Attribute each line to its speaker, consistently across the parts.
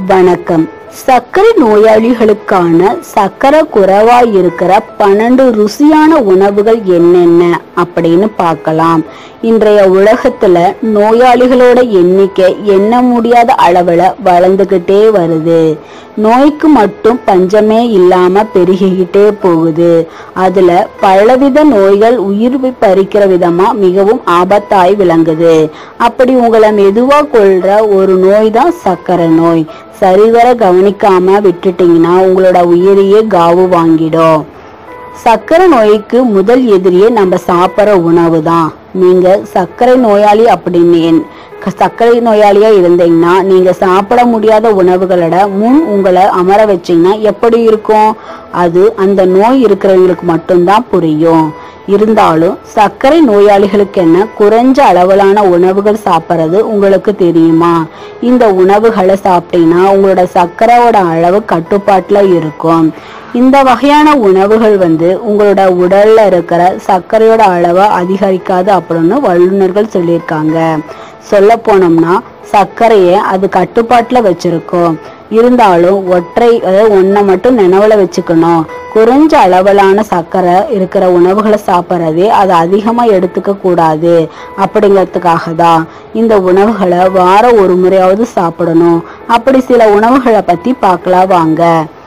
Speaker 1: வணக்கம் சர்க்கரை நோயாளிகளுக்கான சர்க்கரை குறைவாய் இருக்கிற பன்னெண்டு ருசியான உணவுகள் என்னென்ன அப்படின்னு பார்க்கலாம் இன்றைய உலகத்துல நோயாளிகளோட எண்ணிக்கை எண்ண முடியாத அளவுல வளர்ந்துகிட்டே வருது நோய்க்கு மட்டும் பஞ்சமே இல்லாம பெருகிக்கிட்டே போகுது அதுல பலவித நோய்கள் உயிர் பறிக்கிற விதமா மிகவும் ஆபத்தாய் விளங்குது அப்படி உங்களை மெதுவா கொள்ற ஒரு நோய் தான் சர்க்கரை நோய் சரிவர கவனிக்காம விட்டுட்டீங்கன்னா உங்களோட உயிரையே காவு வாங்கிடும் சர்க்கரை நோய்க்கு முதல் எதிரியே நம்ம சாப்பிட்ற உணவு தான் நீங்க சர்க்கரை நோயாளி அப்படின்னு என்- க- சர்க்கரை நோயாளியா இருந்தீங்கன்னா நீங்க சாப்பிட முடியாத உணவுகளோட முன் உங்களை அமர வச்சீங்கன்னா எப்படி இருக்கும் அது அந்த நோய் இருக்கிறவங்களுக்கு மட்டும்தான் புரியும் இருந்தாலும் சர்க்கரை நோயாளிகளுக்கு என்ன குறைஞ்ச அளவிலான உணவுகள் சாப்பிட்றது உங்களுக்கு தெரியுமா இந்த உணவுகளை சாப்பிட்டீங்கன்னா உங்களோட சர்க்கரையோட அளவு கட்டுப்பாட்டுல இருக்கும் இந்த வகையான உணவுகள் வந்து உங்களோட உடல்ல இருக்கிற சர்க்கரையோட அளவை அதிகரிக்காது அப்படின்னு வல்லுநர்கள் சொல்லியிருக்காங்க சொல்ல போனோம்னா சர்க்கரையை அது கட்டுப்பாட்டுல வச்சிருக்கோம் இருந்தாலும் ஒற்றை அதாவது ஒன்றை மட்டும் நினைவுல வச்சுக்கணும் குறைஞ்ச அளவிலான சர்க்கரை இருக்கிற உணவுகளை சாப்பிட்றதே அதை அதிகமாக எடுத்துக்க கூடாது அப்படிங்கிறதுக்காக தான் இந்த உணவுகளை வாரம் ஒரு முறையாவது சாப்பிடணும் அப்படி சில உணவுகளை பற்றி பார்க்கலாம் வாங்க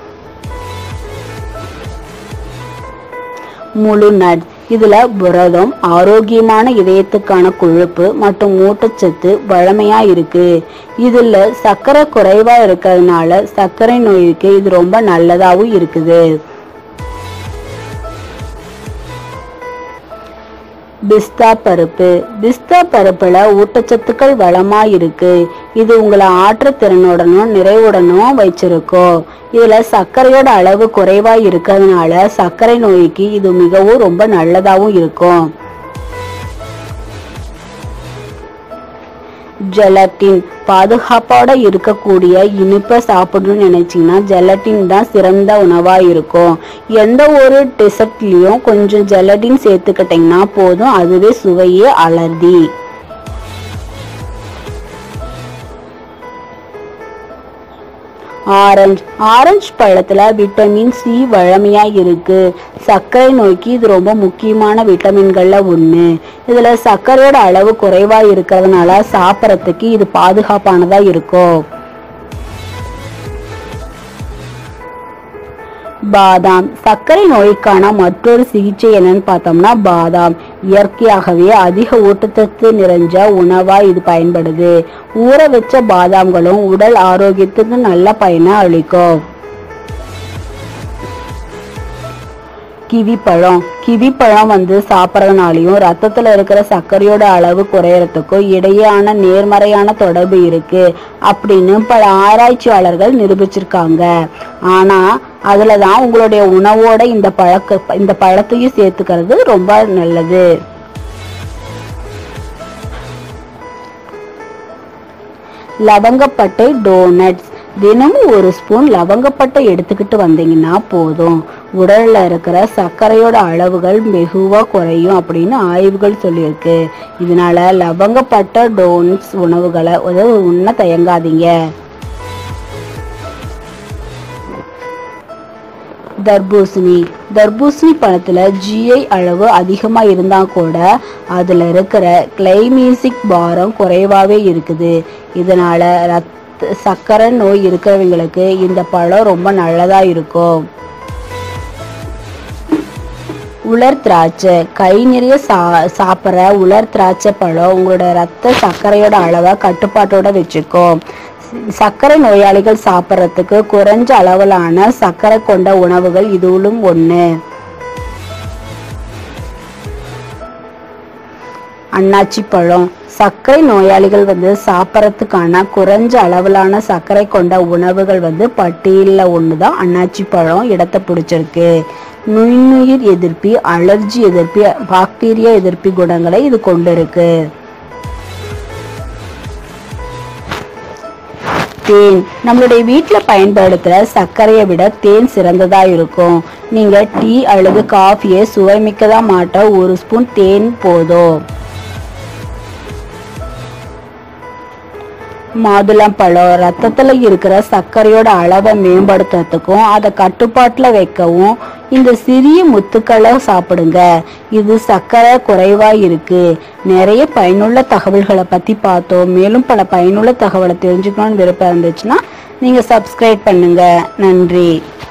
Speaker 1: முழு நட் இதுல புரதம் ஆரோக்கியமான இதயத்துக்கான கொழுப்பு மற்றும் ஊட்டச்சத்து வழமையா இருக்கு இதுல சர்க்கரை குறைவா இருக்கிறதுனால சர்க்கரை நோய்க்கு இது ரொம்ப நல்லதாவும் இருக்குது பிஸ்தா பருப்பு பிஸ்தா பருப்புல ஊட்டச்சத்துக்கள் வளமா இருக்கு இது உங்களை ஆற்றுத்திறனுடனும் நிறைவுடனும் வச்சிருக்கும் இதுல சர்க்கரையோட அளவு குறைவா இருக்கிறதுனால சர்க்கரை நோய்க்கு இது மிகவும் ரொம்ப நல்லதாவும் இருக்கும் ஜெலட்டின் பாதுகாப்போட இருக்கக்கூடிய இனிப்பை சாப்பிடணும்னு நினைச்சீங்கன்னா ஜெலட்டின் தான் சிறந்த உணவா இருக்கும் எந்த ஒரு டெசர்ட்லயும் கொஞ்சம் ஜெலட்டின் சேர்த்துக்கிட்டீங்கன்னா போதும் அதுவே சுவையே அலர்தி ஆரஞ்சு ஆரஞ்சு பழத்துல விட்டமின் சி வழமையா இருக்கு சர்க்கரை நோய்க்கு இது ரொம்ப முக்கியமான விட்டமின்கள்ல ஒண்ணு இதுல சர்க்கரையோட அளவு குறைவா இருக்கிறதுனால சாப்பிட்றதுக்கு இது பாதுகாப்பானதா இருக்கும் பாதாம் சர்க்கரை நோய்க்கான மற்றொரு சிகிச்சை என்னன்னு பார்த்தோம்னா பாதாம் இயற்கையாகவே அதிக ஊட்டச்சத்து நிறைஞ்ச உணவா இது பயன்படுது ஊற வச்ச பாதாம்களும் உடல் ஆரோக்கியத்துக்கு நல்ல பயனை அளிக்கும் கிவி பழம் கிவி பழம் வந்து சாப்பிட்றதுனாலையும் ரத்தத்துல இருக்கிற சர்க்கரையோட அளவு குறையறதுக்கும் இடையேயான நேர்மறையான தொடர்பு இருக்கு அப்படின்னு பல ஆராய்ச்சியாளர்கள் நிரூபிச்சிருக்காங்க ஆனா அதுல தான் உங்களுடைய உணவோட இந்த பழக்க இந்த பழத்தையும் சேர்த்துக்கிறது ரொம்ப நல்லது லவங்கப்பட்டை டோனட்ஸ் தினமும் ஒரு ஸ்பூன் லவங்கப்பட்டை எடுத்துக்கிட்டு வந்தீங்கன்னா போதும் உடல்ல இருக்கிற சர்க்கரையோட அளவுகள் வெகுவா குறையும் அப்படின்னு ஆய்வுகள் சொல்லியிருக்கு இதனால லவங்கப்பட்ட டோனட்ஸ் உணவுகளை உதவு உண்ண தயங்காதீங்க தர்பூசணி தர்பூசணி பழத்துல ஜிஐ அளவு அதிகமா இருந்தா கூட அதுல இருக்கிற கிளைமீசிக் பாரம் குறைவாவே இருக்குது இதனால ரத்த சர்க்கரை நோய் இருக்கிறவங்களுக்கு இந்த பழம் ரொம்ப நல்லதா இருக்கும் உலர் திராட்சை கை நிறைய சா சாப்பிட்ற உலர் திராட்சை பழம் உங்களோட ரத்த சர்க்கரையோட அளவை கட்டுப்பாட்டோட வச்சுக்கும் சர்க்கரை நோயாளிகள் சாப்பிட்றதுக்கு குறைஞ்ச அளவிலான சர்க்கரை கொண்ட உணவுகள் இதுவும் ஒன்று அன்னாச்சி பழம் சர்க்கரை நோயாளிகள் வந்து சாப்பிட்றதுக்கான குறைஞ்ச அளவிலான சர்க்கரை கொண்ட உணவுகள் வந்து பட்டியலில் ஒன்று தான் அன்னாச்சி பழம் இடத்தை பிடிச்சிருக்கு நுண்ணுயிர் எதிர்ப்பி அலர்ஜி எதிர்ப்பி பாக்டீரியா எதிர்ப்பி குணங்களை இது கொண்டிருக்கு தேன் நம்மளுடைய வீட்டில் பயன்படுத்துகிற சர்க்கரையை விட தேன் சிறந்ததா இருக்கும் நீங்க டீ அல்லது காஃபியை சுவைமிக்கதா மாட்ட ஒரு ஸ்பூன் தேன் போதும் மாதுளம்பழம் ரத்தத்துல இருக்கிற சர்க்கரையோட அளவை மேம்படுத்துறதுக்கும் அதை கட்டுப்பாட்டுல வைக்கவும் இந்த சிறிய முத்துக்களை சாப்பிடுங்க இது சர்க்கரை குறைவா இருக்கு நிறைய பயனுள்ள தகவல்களை பத்தி பார்த்தோம் மேலும் பல பயனுள்ள தகவலை தெரிஞ்சுக்கணும்னு விருப்பம் இருந்துச்சுன்னா நீங்க சப்ஸ்கிரைப் பண்ணுங்க நன்றி